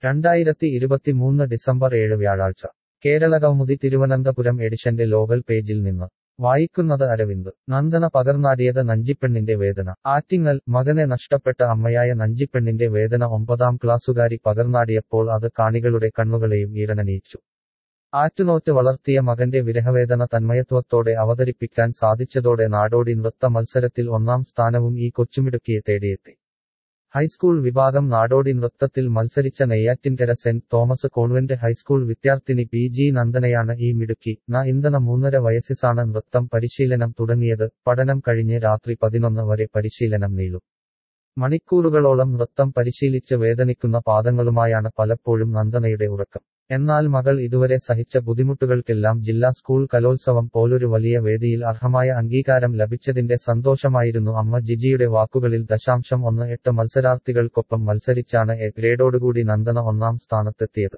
രണ്ടായിരത്തി ഇരുപത്തിമൂന്ന് ഡിസംബർ ഏഴ് വ്യാഴാഴ്ച കേരളകൗമുദി തിരുവനന്തപുരം എഡിഷന്റെ ലോകൽ പേജിൽ നിന്ന് വായിക്കുന്നത് അരവിന്ദ് നന്ദന പകർന്നാടിയത് നഞ്ചിപ്പെണ്ണിന്റെ വേദന ആറ്റിങ്ങൽ മകനെ നഷ്ടപ്പെട്ട അമ്മയായ നഞ്ചിപ്പെണ്ണിന്റെ വേദന ഒമ്പതാം ക്ലാസ്സുകാരി പകർന്നാടിയപ്പോൾ അത് കാണികളുടെ കണ്ണുകളെയും ഈറനണിയിച്ചു ആറ്റുനോറ്റ് വളർത്തിയ മകന്റെ വിരഹവേദന തന്മയത്വത്തോടെ അവതരിപ്പിക്കാൻ സാധിച്ചതോടെ നാടോടി നൃത്ത മത്സരത്തിൽ ഒന്നാം സ്ഥാനവും ഈ കൊച്ചുമിടുക്കിയെ തേടിയെത്തി ഹൈസ്കൂൾ വിഭാഗം നാടോടി നൃത്തത്തിൽ മത്സരിച്ച Neyyattinkara saint Thomas convent high school വിദ്യാർത്ഥിനി പി ജി നന്ദനയാണ് ഈ മിടുക്കി ന ഇന്ധന മൂന്നര വയസ്സിസാണ് നൃത്തം പരിശീലനം തുടങ്ങിയത് പഠനം കഴിഞ്ഞ് രാത്രി പതിനൊന്ന് വരെ പരിശീലനം നീളും മണിക്കൂറുകളോളം നൃത്തം പരിശീലിച്ച് വേദനിക്കുന്ന പാദങ്ങളുമായാണ് പലപ്പോഴും നന്ദനയുടെ ഉറക്കം എന്നാൽ മകൾ ഇതുവരെ സഹിച്ച ബുദ്ധിമുട്ടുകൾക്കെല്ലാം ജില്ലാ സ്കൂൾ കലോത്സവം പോലൊരു വലിയ വേദിയിൽ അർഹമായ അംഗീകാരം ലഭിച്ചതിന്റെ സന്തോഷമായിരുന്നു അമ്മ ജിജിയുടെ വാക്കുകളിൽ ദശാംശം ഒന്ന് എട്ട് മത്സരാർത്ഥികൾക്കൊപ്പം മത്സരിച്ചാണ് എ ഗ്രേഡോടുകൂടി നന്ദന ഒന്നാം സ്ഥാനത്തെത്തിയത്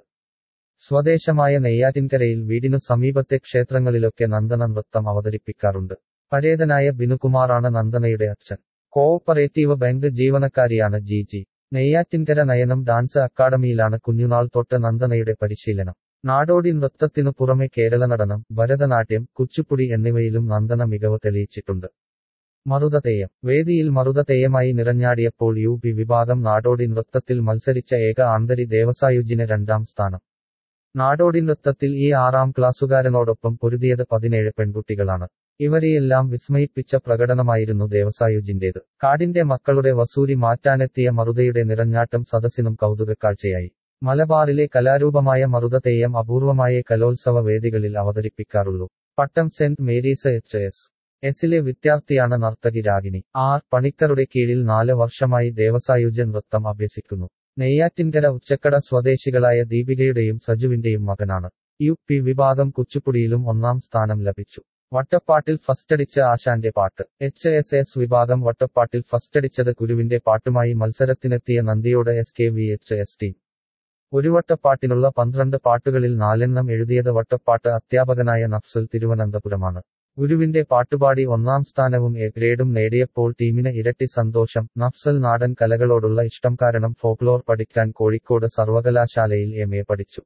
സ്വദേശമായ നെയ്യാറ്റിൻകരയിൽ വീടിനു സമീപത്തെ ക്ഷേത്രങ്ങളിലൊക്കെ നന്ദന നൃത്തം അവതരിപ്പിക്കാറുണ്ട് പരേതനായ ബിനുകുമാറാണ് നന്ദനയുടെ അച്ഛൻ കോഓപ്പറേറ്റീവ് ബാങ്ക് ജീവനക്കാരിയാണ് ജിജി നെയ്യാറ്റിൻകര നയനം ഡാൻസ് അക്കാദമിയിലാണ് കുഞ്ഞുനാൾ തൊട്ട് നന്ദനയുടെ പരിശീലനം നാടോടി നൃത്തത്തിനു പുറമെ കേരള നടനം ഭരതനാട്യം കുച്ചുപ്പുടി എന്നിവയിലും നന്ദന മികവ് തെളിയിച്ചിട്ടുണ്ട് മറുതതെയ്യം വേദിയിൽ മറുതതെയ്യമായി നിറഞ്ഞാടിയപ്പോൾ യു പി വിഭാഗം നാടോടി നൃത്തത്തിൽ മത്സരിച്ച ഏക ആന്തരി ദേവസായുജിന് രണ്ടാം സ്ഥാനം നാടോടി നൃത്തത്തിൽ ഈ ആറാം ക്ലാസ്സുകാരനോടൊപ്പം പൊരുതിയത് പതിനേഴ് പെൺകുട്ടികളാണ് ഇവരെയെല്ലാം വിസ്മയിപ്പിച്ച പ്രകടനമായിരുന്നു ദേവസായുജിന്റേത് കാടിന്റെ മക്കളുടെ വസൂരി മാറ്റാനെത്തിയ മറുതയുടെ നിറഞ്ഞാട്ടം സദസ്സിനും കൗതുകക്കാഴ്ചയായി മലബാറിലെ കലാരൂപമായ മറുത തെയ്യം അപൂർവമായ കലോത്സവ വേദികളിൽ അവതരിപ്പിക്കാറുള്ളൂ Pattom saint Mary's H S എസിലെ വിദ്യാർത്ഥിയാണ് നർത്തകി രാഗിണി ആർ പണിക്കരുടെ കീഴിൽ നാല് വർഷമായി ദേവസായുജ നൃത്തം അഭ്യസിക്കുന്നു നെയ്യാറ്റിൻകര ഉച്ചക്കട സ്വദേശികളായ ദീപികയുടെയും സജുവിന്റെയും മകനാണ് യു പി വിഭാഗം കുച്ചുപ്പുടിയിലും ഒന്നാം സ്ഥാനം ലഭിച്ചു വട്ടപ്പാട്ടിൽ ഫസ്റ്റടിച്ച ആശാന്റെ പാട്ട് എച്ച് എസ് എസ് വിഭാഗം വട്ടപ്പാട്ടിൽ ഫസ്റ്റടിച്ചത് ഗുരുവിന്റെ പാട്ടുമായി മത്സരത്തിനെത്തിയ Nandiyode S K V H S team ഒരു വട്ടപ്പാട്ടിനുള്ള പന്ത്രണ്ട് പാട്ടുകളിൽ നാലെണ്ണം എഴുതിയത് വട്ടപ്പാട്ട് അധ്യാപകനായ നഫ്സൽ തിരുവനന്തപുരമാണ് ഗുരുവിന്റെ പാട്ടുപാടി ഒന്നാം സ്ഥാനവും എ ഗ്രേഡും നേടിയപ്പോൾ ടീമിന് ഇരട്ടി സന്തോഷം നഫ്സൽ നാടൻ കലകളോടുള്ള ഇഷ്ടം കാരണം ഫോക്ലോർ പഠിക്കാൻ കോഴിക്കോട് സർവകലാശാലയിൽ എം എ പഠിച്ചു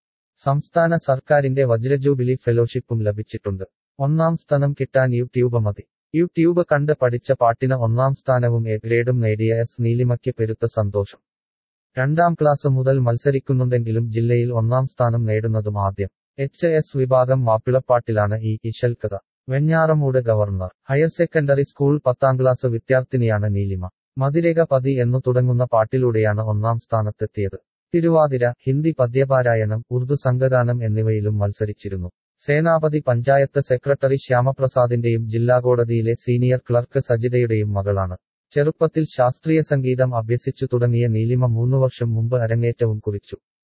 സംസ്ഥാന സർക്കാരിന്റെ വജ്രജൂബിലി ഫെലോഷിപ്പും ലഭിച്ചിട്ടുണ്ട് ഒന്നാം സ്ഥാനം കിട്ടാൻ യൂട്യൂബ് മതി യൂട്യൂബ് കണ്ട് പഠിച്ച പാട്ടിന് ഒന്നാം സ്ഥാനവും എ ഗ്രേഡും നേടിയ എസ് നീലിമയ്ക്ക് പെരുത്ത സന്തോഷം രണ്ടാം ക്ലാസ് മുതൽ മത്സരിക്കുന്നുണ്ടെങ്കിലും ജില്ലയിൽ ഒന്നാം സ്ഥാനം നേടുന്നതും ആദ്യം എച്ച് എസ് വിഭാഗം മാപ്പിളപ്പാട്ടിലാണ് ഈ ഇശൽക്കഥ Venjaramoodu government higher secondary school പത്താം ക്ലാസ് വിദ്യാർത്ഥിനിയാണ് നീലിമ മതിരേക പതി എന്നു തുടങ്ങുന്ന പാട്ടിലൂടെയാണ് ഒന്നാം സ്ഥാനത്തെത്തിയത് തിരുവാതിര ഹിന്ദി പദ്യപാരായണം ഉറുദു സംഘഗാനം എന്നിവയിലും മത്സരിച്ചിരുന്നു സേനാപതി പഞ്ചായത്ത് സെക്രട്ടറി ശ്യാമപ്രസാദിന്റെയും ജില്ലാ കോടതിയിലെ സീനിയർ ക്ലർക്ക് സജിതയുടെയും മകളാണ് ചെറുപ്പത്തിൽ ശാസ്ത്രീയ സംഗീതം അഭ്യസിച്ചു തുടങ്ങിയ നീലിമ മൂന്നു വർഷം മുമ്പ് അരങ്ങേറ്റവും കുറിച്ചു